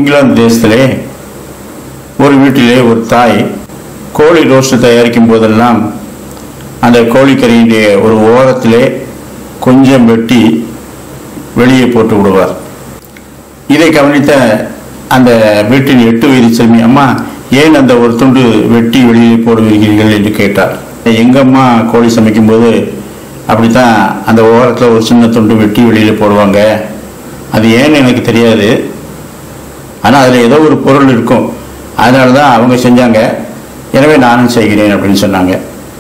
இங்கிலாந்து தேசத்திலே ஒரு வீட்டிலே ஒரு தாய் கோழி ரோஸ்ட் தயாரிக்கும் போதெல்லாம் அந்த கோழிக்கறியினுடைய ஒரு ஓரத்திலே கொஞ்சம் வெட்டி வெளியே போட்டு விடுவார் இதை கவனித்த அந்த வீட்டின் எட்டு வயது சிறுமி அம்மா ஏன் அந்த ஒரு துண்டு வெட்டி வெளியே போடுவீர்கள் என்று கேட்டார் எங்க அம்மா கோழி சமைக்கும்போது அப்படித்தான் அந்த ஓரத்தில் ஒரு சின்ன துண்டு வெட்டி வெளியில் போடுவாங்க அது ஏன்னு எனக்கு தெரியாது ஆனால் அதில் ஏதோ ஒரு பொருள் இருக்கும் அதனால தான் அவங்க செஞ்சாங்க எனவே நானும் செய்கிறேன் அப்படின்னு சொன்னாங்க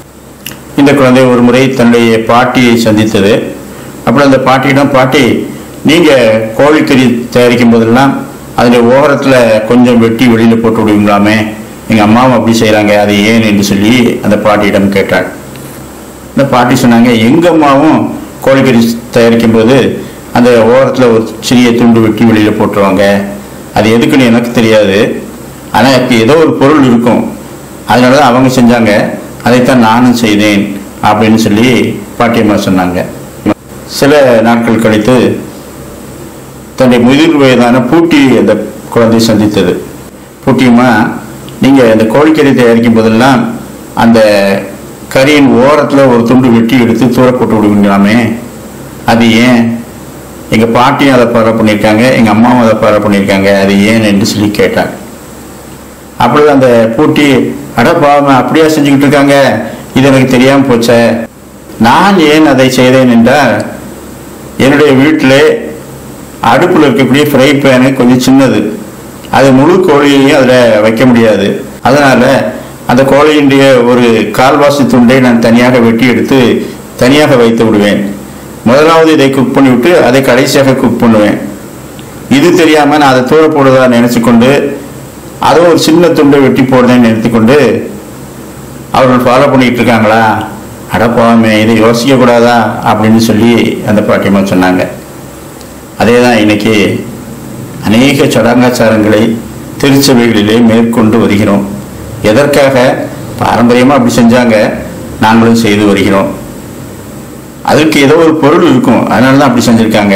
இந்த குழந்தை ஒரு முறை தன்னுடைய பாட்டியை சந்தித்தது அப்புறம் அந்த பாட்டியிடம் பாட்டி நீங்கள் கோழிக்கறி தயாரிக்கும் போதெல்லாம் அதில் ஓரத்தில் கொஞ்சம் வெட்டி வெளியில் போட்டு விடுவீங்களாமே எங்கள் அம்மாவும் அப்படி செய்கிறாங்க அது ஏன் என்று சொல்லி அந்த பாட்டியிடம் கேட்டாள் இந்த பாட்டி சொன்னாங்க எங்கள் அம்மாவும் கோழிக்கறி தயாரிக்கும் போது அந்த ஓரத்தில் ஒரு சிறிய துண்டு வெட்டி வெளியில் போட்டுருவாங்க அது எதுக்குன்னு எனக்கு தெரியாது ஆனால் இப்போ ஏதோ ஒரு பொருள் இருக்கும் அதனால தான் அவங்க செஞ்சாங்க அதைத்தான் நானும் செய்தேன் அப்படின்னு சொல்லி பாட்டியம்மா சொன்னாங்க சில நாட்கள் கழித்து தன்னுடைய முதிர் வயதான பூட்டி அந்த குழந்தை சந்தித்தது பூட்டியம்மா நீங்கள் இந்த கோழிக்கறி தயாரிக்கும் போதெல்லாம் அந்த கறியின் ஓரத்தில் ஒரு துண்டு வெட்டி எடுத்து தூர போட்டு விடுவீங்களாமே அது ஏன் எங்கள் பாட்டியும் அதை பார பண்ணியிருக்காங்க எங்கள் அம்மாவும் அதை பார பண்ணியிருக்காங்க அது ஏன் என்று சொல்லி கேட்டாங்க அப்பொழுது அந்த பூட்டி அட பாவம் அப்படியா செஞ்சுக்கிட்டு இருக்காங்க இது எனக்கு தெரியாமல் போச்சே நான் ஏன் அதை செய்தேன் என்றால் என்னுடைய வீட்டிலே அடுப்பில் இருக்கக்கூடிய ஃப்ரை பேனு கொஞ்சம் சின்னது அது முழு கோழியையும் அதில் வைக்க முடியாது அதனால் அந்த கோழியினுடைய ஒரு கால்வாசி துண்டை நான் தனியாக வெட்டி எடுத்து தனியாக வைத்து விடுவேன் முதலாவது இதை குக் பண்ணிவிட்டு அதை கடைசியாக குக் பண்ணுவேன் இது தெரியாமல் நான் அதை தூர போடுறதா நினச்சி கொண்டு அதுவும் ஒரு சின்ன துண்டை வெட்டி போடுறேன்னு நினைத்துக்கொண்டு அவர்கள் ஃபாலோ பண்ணிட்டு இருக்காங்களா அடப்பாமே இதை யோசிக்க கூடாதா அப்படின்னு சொல்லி அந்த பாட்டியம்மா சொன்னாங்க அதே தான் இன்னைக்கு அநேக சடங்காச்சாரங்களை திருச்சபைகளிலே மேற்கொண்டு வருகிறோம் எதற்காக பாரம்பரியமாக அப்படி செஞ்சாங்க நாங்களும் செய்து வருகிறோம் அதற்கு ஏதோ ஒரு பொருள் இருக்கும் அதனால தான் அப்படி செஞ்சுருக்காங்க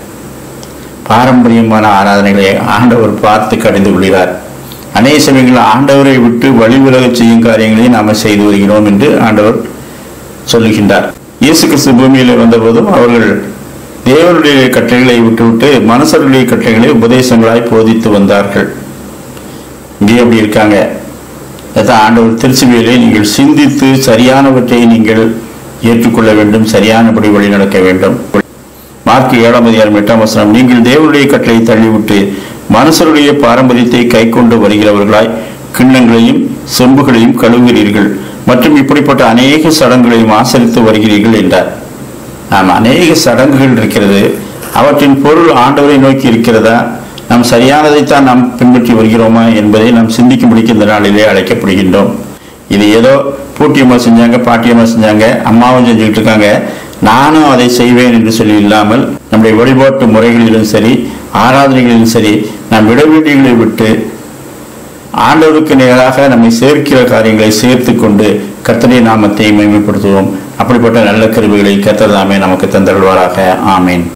பாரம்பரியமான ஆராதனைகளை ஆண்டவர் பார்த்து கடிந்து கொள்கிறார் அநேக சமயங்களில் ஆண்டவரை விட்டு வழிவிலகச் செய்யும் காரியங்களை நாம் செய்து வருகிறோம் என்று ஆண்டவர் சொல்லுகின்றார் இயேசு கிறிஸ்து பூமியில் வந்தபோதும் அவர்கள் தேவனுடைய கட்டளைகளை விட்டுவிட்டு மனுஷர்களுடைய கட்டளைகளை உபதேசங்களாய் போதித்து வந்தார்கள் இங்கே அப்படி இருக்காங்க அதான் ஆண்டவர் திருச்சுவையிலே நீங்கள் சிந்தித்து சரியானவற்றை நீங்கள் ஏற்றுக்கொள்ள வேண்டும் சரியானபடி வழி நடக்க வேண்டும் மார்க் ஏழாம் அதிகாரம் எட்டாம் வசனம் நீங்கள் தேவனுடைய கட்டளை தள்ளிவிட்டு மனுஷருடைய பாரம்பரியத்தை கைக்கொண்டு வருகிறவர்களாய் கிண்ணங்களையும் செம்புகளையும் கழுவுகிறீர்கள் மற்றும் இப்படிப்பட்ட அநேக சடங்குகளையும் ஆசரித்து வருகிறீர்கள் என்றார் நாம் அநேக சடங்குகள் இருக்கிறது அவற்றின் பொருள் ஆண்டவரை நோக்கி இருக்கிறதா நாம் சரியானதைத்தான் நாம் பின்பற்றி வருகிறோமா என்பதை நாம் சிந்திக்கும்படிக்கு இந்த நாளிலே அழைக்கப்படுகின்றோம் இது ஏதோ பூட்டியம்மா செஞ்சாங்க பாட்டியம்மா செஞ்சாங்க அம்மாவும் செஞ்சுக்கிட்டு இருக்காங்க நானும் அதை செய்வேன் என்று சொல்லி இல்லாமல் நம்முடைய வழிபாட்டு முறைகளிலும் சரி ஆராதனைகளிலும் சரி நாம் விட வேண்டியங்களை விட்டு ஆண்டவருக்கு நேராக நம்மை சேர்க்கிற காரியங்களை சேர்த்து கொண்டு கர்த்தரை நாமத்தை மேம்படுத்துவோம் அப்படிப்பட்ட நல்ல கருவிகளை கர்த்தர் தாமே நமக்கு தந்தருள்வாராக ஆமேன்